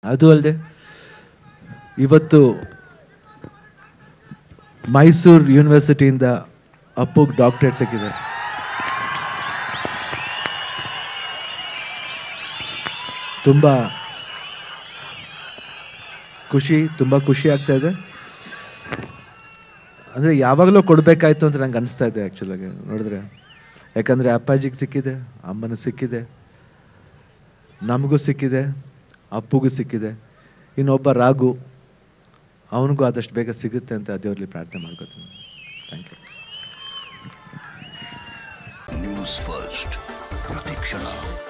ಅದು ಅಲ್ಲದೆ ಇವತ್ತು ಮೈಸೂರು ಯೂನಿವರ್ಸಿಟಿಯಿಂದ ಅಪ್ಪುಗೆ ಡಾಕ್ಟ್ರೇಟ್ ಸಿಕ್ಕಿದೆ ತುಂಬ ಖುಷಿ ತುಂಬ ಖುಷಿ ಆಗ್ತಾ ಇದೆ ಅಂದರೆ ಯಾವಾಗಲೂ ಕೊಡಬೇಕಾಯ್ತು ಅಂತ ನಂಗೆ ಅನಿಸ್ತಾ ಇದೆ ಆ್ಯಕ್ಚುಲಾಗಿ ನೋಡಿದ್ರೆ ಯಾಕಂದರೆ ಅಪ್ಪಾಜಿಗೆ ಸಿಕ್ಕಿದೆ ಅಮ್ಮನಿಗೆ ಸಿಕ್ಕಿದೆ ನಮಗೂ ಸಿಕ್ಕಿದೆ ಅಪ್ಪುಗೂ ಸಿಕ್ಕಿದೆ ಇನ್ನೊಬ್ಬ ರಾಘು ಅವನಿಗೂ ಆದಷ್ಟು ಬೇಗ ಸಿಗುತ್ತೆ ಅಂತ ದೇವರಲ್ಲಿ ಪ್ರಾರ್ಥನೆ ಮಾಡ್ಕೋತೀನಿ ಥ್ಯಾಂಕ್ ಯು ನ್ಯೂಸ್ ಫಸ್ಟ್ ಪ್ರತಿಕ್ಷಣ